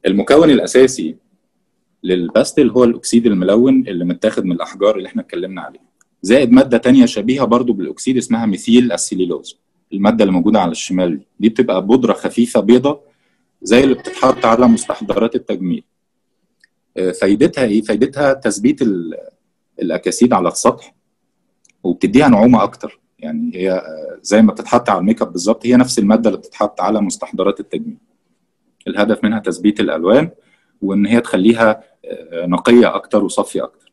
المكون الاساسي للباستل هو الاكسيد الملون اللي متاخد من الاحجار اللي احنا اتكلمنا عليها زائد ماده تانية شبيهه برضو بالاكسيد اسمها ميثيل السيليلوز الماده اللي موجوده على الشمال دي دي بتبقى بودره خفيفه بيضه زي اللي بتتحط على مستحضرات التجميل فايدتها ايه فايدتها تثبيت الاكاسيد على السطح وبتديها نعومه اكتر يعني هي زي ما بتتحط على الميك اب بالظبط هي نفس الماده اللي بتتحط على مستحضرات التجميل الهدف منها تثبيت الالوان وان هي تخليها نقيه اكتر وصافيه اكتر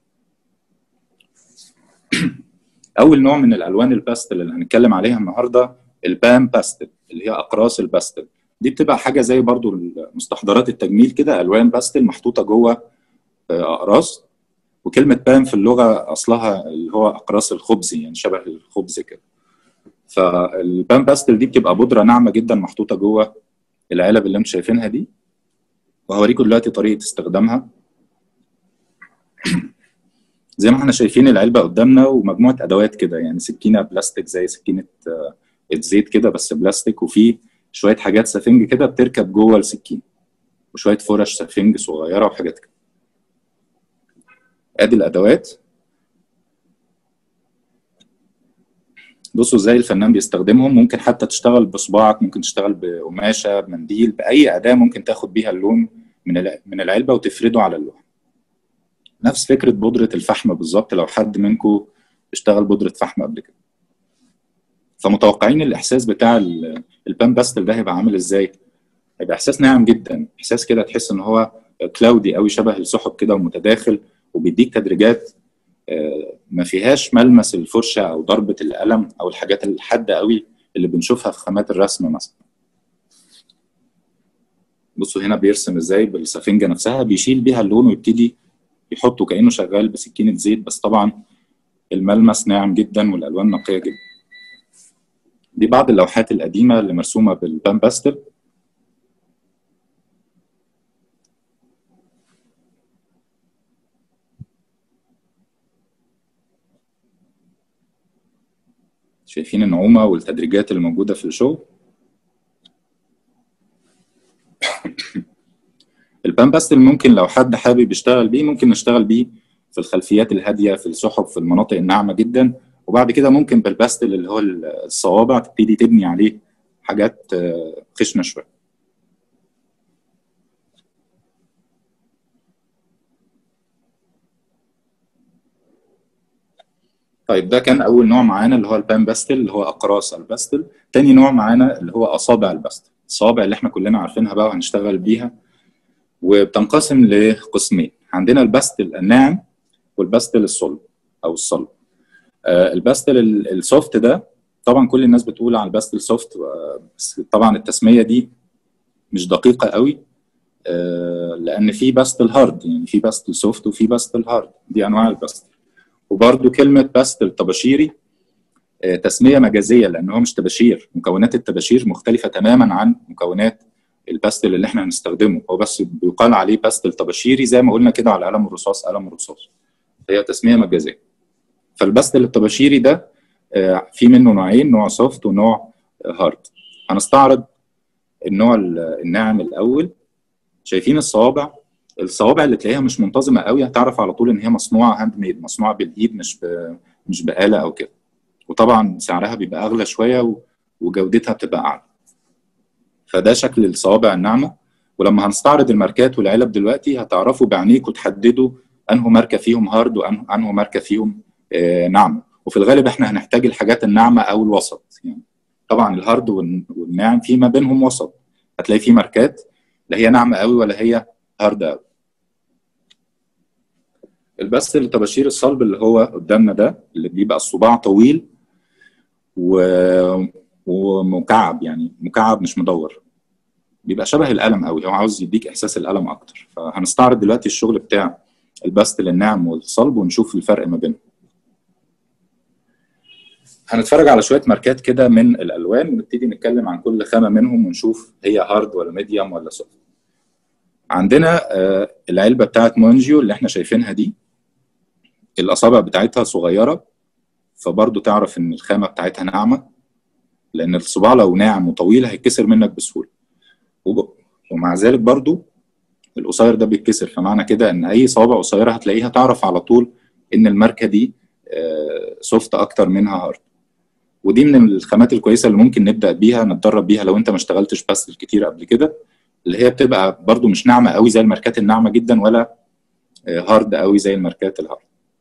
اول نوع من الالوان الباستل اللي هنتكلم عليها النهارده البام باستل اللي هي اقراص الباستل دي بتبقى حاجه زي برضو مستحضرات التجميل كده الوان باستل محطوطه جوه اقراص وكلمه بام في اللغه اصلها اللي هو اقراص الخبز يعني شبه الخبز كده فالبام باستل دي بتبقى بودره ناعمه جدا محطوطه جوه العلب اللي انتم شايفينها دي وهوريكم دلوقتي طريقه استخدامها زي ما احنا شايفين العلبه قدامنا ومجموعه ادوات كده يعني سكينه بلاستيك زي سكينه زيت كده بس بلاستيك وفي شويه حاجات سفنج كده بتركب جوه السكين وشويه فرش سفنج صغيره وحاجات كده ادي الادوات بصوا ازاي الفنان بيستخدمهم ممكن حتى تشتغل بصباعك ممكن تشتغل بقماشه بمنديل باي اداه ممكن تاخد بيها اللون من من العلبه وتفرده على اللوحه نفس فكره بودره الفحم بالظبط لو حد منكم اشتغل بودره فحم قبل كده فمتوقعين الاحساس بتاع البان باستل ده هيبقى عامل ازاي هيبقى احساس ناعم جدا احساس كده تحس ان هو كلاودي قوي شبه السحب كده ومتداخل وبيديك تدريجات ما فيهاش ملمس الفرشه او ضربه القلم او الحاجات الحاده قوي اللي بنشوفها في خامات الرسم مثلا بصوا هنا بيرسم ازاي بالسفنجه نفسها بيشيل بيها اللون ويبتدي يحطه كانه شغال بسكينه زيت بس طبعا الملمس ناعم جدا والالوان نقيه جدا دي بعض اللوحات القديمه اللي مرسومه بالبان باستل شايفين النعومه والتدريجات اللي موجوده في الشغل البان باستل ممكن لو حد حابب يشتغل بيه ممكن نشتغل بيه في الخلفيات الهاديه في السحب في المناطق الناعمه جدا وبعد كده ممكن بالباستل اللي هو الصوابع تبتدي تبني عليه حاجات خشنه شويه طيب ده كان اول نوع معانا اللي هو البان باستل اللي هو اقراص الباستل تاني نوع معانا اللي هو اصابع الباستل الصوابع اللي احنا كلنا عارفينها بقى وهنشتغل بيها وبتنقسم لقسمين عندنا الباستل الناعم والباستل الصلب او الصلب آه الباستل السوفت ده طبعا كل الناس بتقول على الباستل سوفت بس طبعا التسميه دي مش دقيقه قوي آه لان في باستل هارد يعني في باستل سوفت وفي باستل هارد دي انواع الباستل وبرده كلمه باستل طباشيري آه تسميه مجازيه لان هو مش طباشير مكونات الطباشير مختلفه تماما عن مكونات الباستل اللي احنا هنستخدمه هو بس بيقال عليه باستل طباشيري زي ما قلنا كده على قلم الرصاص قلم الرصاص هي تسميه مجازيه فالباستل الطباشيري ده في منه نوعين نوع سوفت ونوع هارد هنستعرض النوع الناعم الاول شايفين الصوابع الصوابع اللي تلاقيها مش منتظمه قوي هتعرف على طول ان هي مصنوعه هاند ميد مصنوعه بالايد مش ب... مش بآلة او كده وطبعا سعرها بيبقى اغلى شويه وجودتها بتبقى اعلى فده شكل الصوابع الناعمه ولما هنستعرض الماركات والعلب دلوقتي هتعرفوا بعينيكم تحددوا انه ماركه فيهم هارد وانه ماركه فيهم آه ناعمه وفي الغالب احنا هنحتاج الحاجات الناعمه او الوسط يعني طبعا الهارد والناعم في ما بينهم وسط هتلاقي في ماركات لا هي ناعمه قوي ولا هي هارد قوي البس الطباشير الصلب اللي هو قدامنا ده اللي بيبقى الصباع طويل و... ومكعب يعني مكعب مش مدور بيبقى شبه القلم قوي هو عاوز يديك احساس القلم اكتر فهنستعرض دلوقتي الشغل بتاع الباستل الناعم والصلب ونشوف الفرق ما بينهم هنتفرج على شويه ماركات كده من الالوان ونبتدي نتكلم عن كل خامه منهم ونشوف هي هارد ولا ميديوم ولا سوفت عندنا العلبه بتاعت مونجيو اللي احنا شايفينها دي الاصابع بتاعتها صغيره فبرضه تعرف ان الخامه بتاعتها ناعمه لان الصباع لو ناعم وطويل هيتكسر منك بسهوله ومع ذلك برضه القصير ده بيتكسر فمعنى كده ان اي صوابع قصيره هتلاقيها تعرف على طول ان الماركه دي سوفت اكتر منها هارد ودي من الخامات الكويسه اللي ممكن نبدا بيها نتدرب بيها لو انت ما اشتغلتش باستل كتير قبل كده اللي هي بتبقى برضو مش ناعمه قوي زي الماركات الناعمه جدا ولا هارد قوي زي الماركات الهارد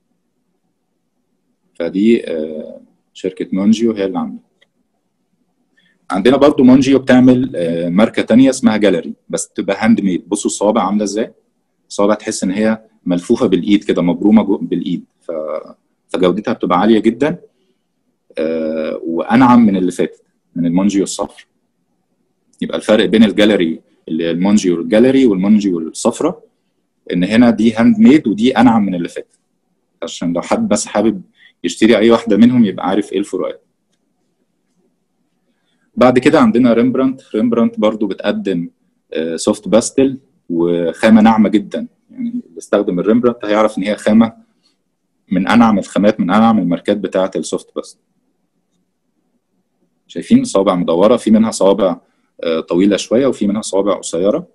فدي شركه مونجيو هي اللي عامله عندنا برضو مونجيو بتعمل ماركه تانية اسمها جاليري بس تبقى هاند ميد بصوا الصوابع عامله ازاي الصوابع تحس ان هي ملفوفه بالايد كده مبرومه بالايد ف... فجودتها بتبقى عاليه جدا آه وانعم من اللي فاتت من المونجيو الصفر يبقى الفرق بين الجاليري اللي المونجيو الجاليري والمونجيو الصفرة ان هنا دي هاند ميد ودي انعم من اللي فاتت عشان لو حد بس حابب يشتري اي واحده منهم يبقى عارف ايه الفروقات بعد كده عندنا ريمبرانت ريمبرانت برضو بتقدم آه سوفت باستل وخامه ناعمه جدا يعني اللي استخدم الريمبرانت هيعرف ان هي خامه من انعم الخامات من انعم الماركات بتاعه السوفت باستل شايفين صوابع مدوره في منها صوابع طويله شويه وفي منها صوابع قصيره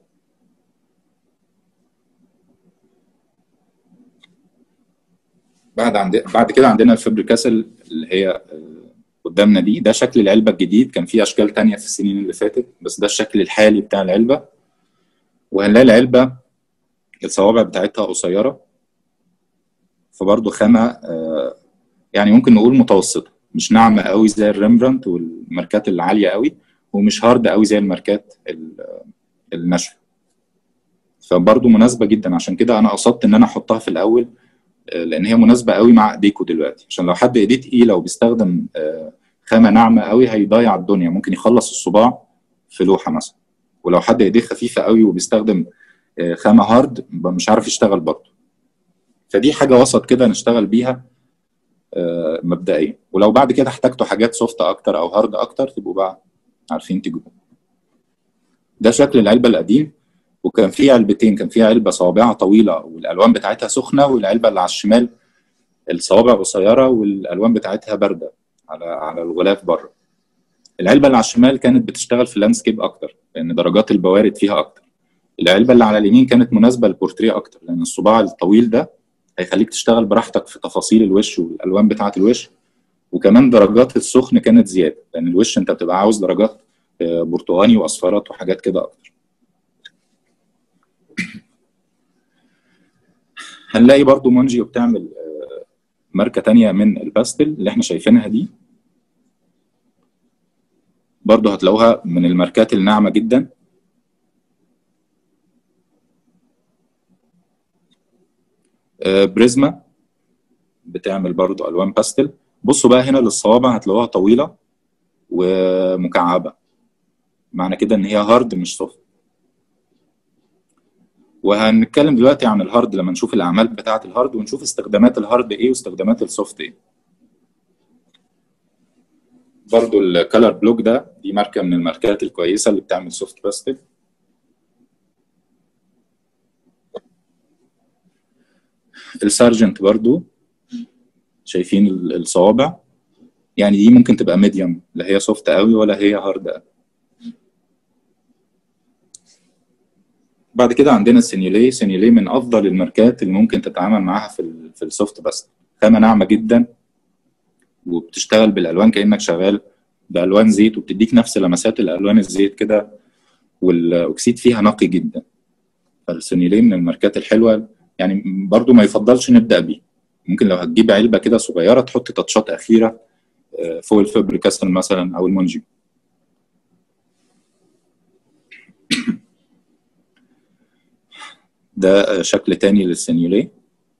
بعد عند... بعد كده عندنا الفبريكاسل اللي هي قدامنا دي ده شكل العلبه الجديد كان في اشكال تانية في السنين اللي فاتت بس ده الشكل الحالي بتاع العلبه وهنلاقي العلبه الصوابع بتاعتها قصيره فبرضه خامه يعني ممكن نقول متوسطه مش ناعمه قوي زي الريمبرانت والماركات العاليه قوي ومش هارد قوي زي الماركات الناشفه فبرضه مناسبه جدا عشان كده انا قصدت ان انا احطها في الاول لان هي مناسبه قوي مع ايديكو دلوقتي عشان لو حد ايديه تقيله وبيستخدم خامه ناعمه قوي هيضيع الدنيا ممكن يخلص الصباع في لوحه مثلا ولو حد ايديه خفيفه قوي وبيستخدم خامه هارد مش عارف يشتغل برضه فدي حاجه وسط كده نشتغل بيها مبدئيا ولو بعد كده احتجتوا حاجات سوفت اكتر او هارد اكتر تبقوا بقى عارفين تجيبوا ده شكل العلبه القديم وكان في علبتين كان في علبه صوابعها طويله والالوان بتاعتها سخنه والعلبه اللي على الشمال الصوابع قصيره والالوان بتاعتها بارده على على الغلاف بره العلبه اللي على الشمال كانت بتشتغل في اللاندسكيب اكتر لان درجات البوارد فيها اكتر العلبه اللي على اليمين كانت مناسبه للبورتريه اكتر لان الصباع الطويل ده هيخليك تشتغل براحتك في تفاصيل الوش والالوان بتاعه الوش وكمان درجات السخن كانت زياده لان الوش انت بتبقى عاوز درجات برتقاني واصفرات وحاجات كده اكتر هنلاقي برضو مونجيو بتعمل ماركة تانية من الباستل اللي احنا شايفينها دي برضو هتلاقوها من الماركات الناعمة جدا بريزما بتعمل برضو الوان باستل بصوا بقى هنا للصوابع هتلاقوها طويله ومكعبه معنى كده ان هي هارد مش سوفت وهنتكلم دلوقتي عن الهارد لما نشوف الاعمال بتاعه الهارد ونشوف استخدامات الهارد ايه واستخدامات السوفت ايه برضو الكالر بلوك ده دي ماركه من الماركات الكويسه اللي بتعمل سوفت باستل السارجنت برضو شايفين الصوابع يعني دي ممكن تبقى ميديوم لا هي سوفت قوي ولا هي هارد قوي بعد كده عندنا السينيولي سينيولي من افضل الماركات اللي ممكن تتعامل معاها في ال في السوفت بس خامه ناعمه جدا وبتشتغل بالالوان كانك شغال بالوان زيت وبتديك نفس لمسات الالوان الزيت كده والاكسيد فيها نقي جدا فالسينيولي من الماركات الحلوه يعني برضو ما يفضلش نبدا بيه ممكن لو هتجيب علبه كده صغيره تحط تاتشات اخيره فوق الفبريكاسل مثلا او المونجي ده شكل تاني للسينيولي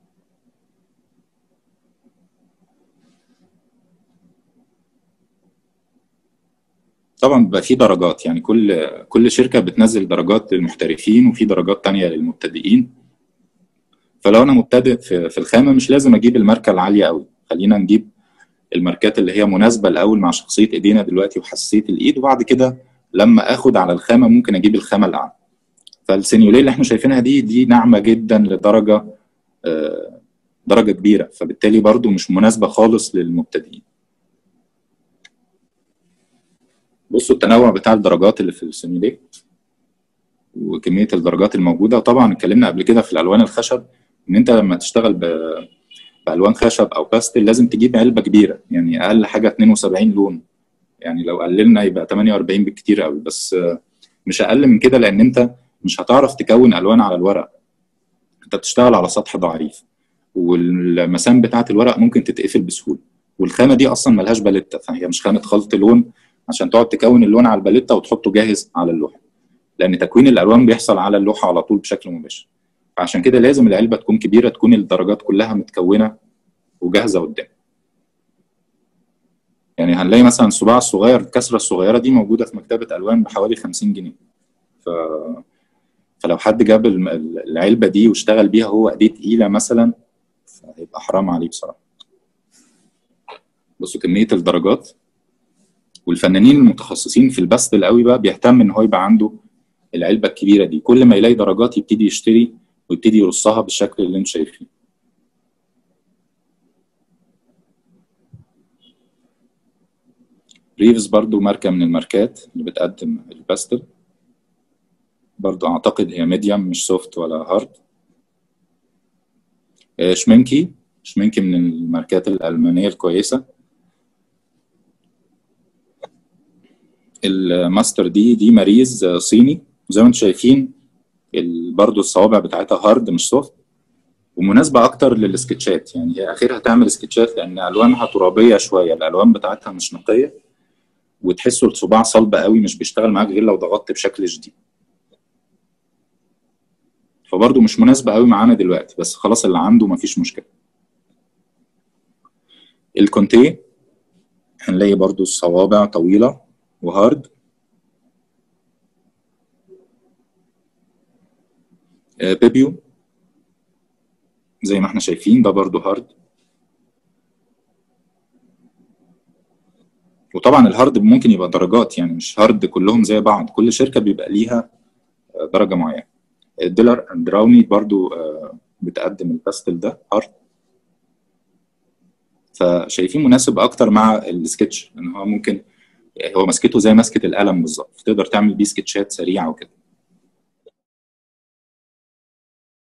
طبعا بيبقى في درجات يعني كل كل شركه بتنزل درجات للمحترفين وفي درجات تانية للمبتدئين فلو انا مبتدئ في, في الخامه مش لازم اجيب الماركه العاليه قوي خلينا نجيب الماركات اللي هي مناسبه الاول مع شخصيه ايدينا دلوقتي وحساسيه الايد وبعد كده لما اخد على الخامه ممكن اجيب الخامه الاعلى فالسينيوليه اللي احنا شايفينها دي دي ناعمه جدا لدرجه آه درجه كبيره فبالتالي برضو مش مناسبه خالص للمبتدئين بصوا التنوع بتاع الدرجات اللي في السينيوليه وكميه الدرجات الموجوده وطبعا اتكلمنا قبل كده في الالوان الخشب ان انت لما تشتغل بالوان خشب او باستل لازم تجيب علبه كبيره يعني اقل حاجه 72 لون يعني لو قللنا يبقى 48 بالكتير قوي بس مش اقل من كده لان انت مش هتعرف تكون الوان على الورق انت بتشتغل على سطح ضعيف والمسام بتاعه الورق ممكن تتقفل بسهوله والخامه دي اصلا ملهاش باليتا فهي مش خامه خلط لون عشان تقعد تكون اللون على الباليتا وتحطه جاهز على اللوحه لان تكوين الالوان بيحصل على اللوحه على طول بشكل مباشر فعشان كده لازم العلبه تكون كبيره تكون الدرجات كلها متكونه وجاهزه قدام يعني هنلاقي مثلا الصباع الصغير الكسره الصغيره دي موجوده في مكتبه الوان بحوالي 50 جنيه ف... فلو حد جاب العلبه دي واشتغل بيها هو ايديه تقيله مثلا فهيبقى حرام عليه بصراحه بصوا كميه الدرجات والفنانين المتخصصين في البث القوي بقى بيهتم ان هو يبقى عنده العلبه الكبيره دي كل ما يلاقي درجات يبتدي يشتري ويبتدي يرصها بالشكل اللي انتم شايفينه ريفز برضو ماركة من الماركات اللي بتقدم الباستل برضو أعتقد هي ميديم مش سوفت ولا هارد شمنكي شمنكي من الماركات الألمانية الكويسة الماستر دي دي ماريز صيني زي ما انتم شايفين برضو الصوابع بتاعتها هارد مش سوفت ومناسبة أكتر للسكتشات يعني هي آخرها تعمل سكتشات لأن ألوانها ترابية شوية الألوان بتاعتها مش نقية وتحسوا الصباع صلب قوي مش بيشتغل معاك غير لو ضغطت بشكل شديد فبرضه مش مناسبة قوي معانا دلوقتي بس خلاص اللي عنده مفيش مشكلة الكونتيه هنلاقي برضه الصوابع طويلة وهارد بيبيو زي ما احنا شايفين ده برضه هارد وطبعا الهارد ممكن يبقى درجات يعني مش هارد كلهم زي بعض كل شركه بيبقى ليها درجه معينه الديلر اندراوني برضو بتقدم الباستل ده هارد فشايفين مناسب اكتر مع السكتش لان هو ممكن هو مسكته زي مسكه القلم بالظبط تقدر تعمل بيه سكتشات سريعه وكده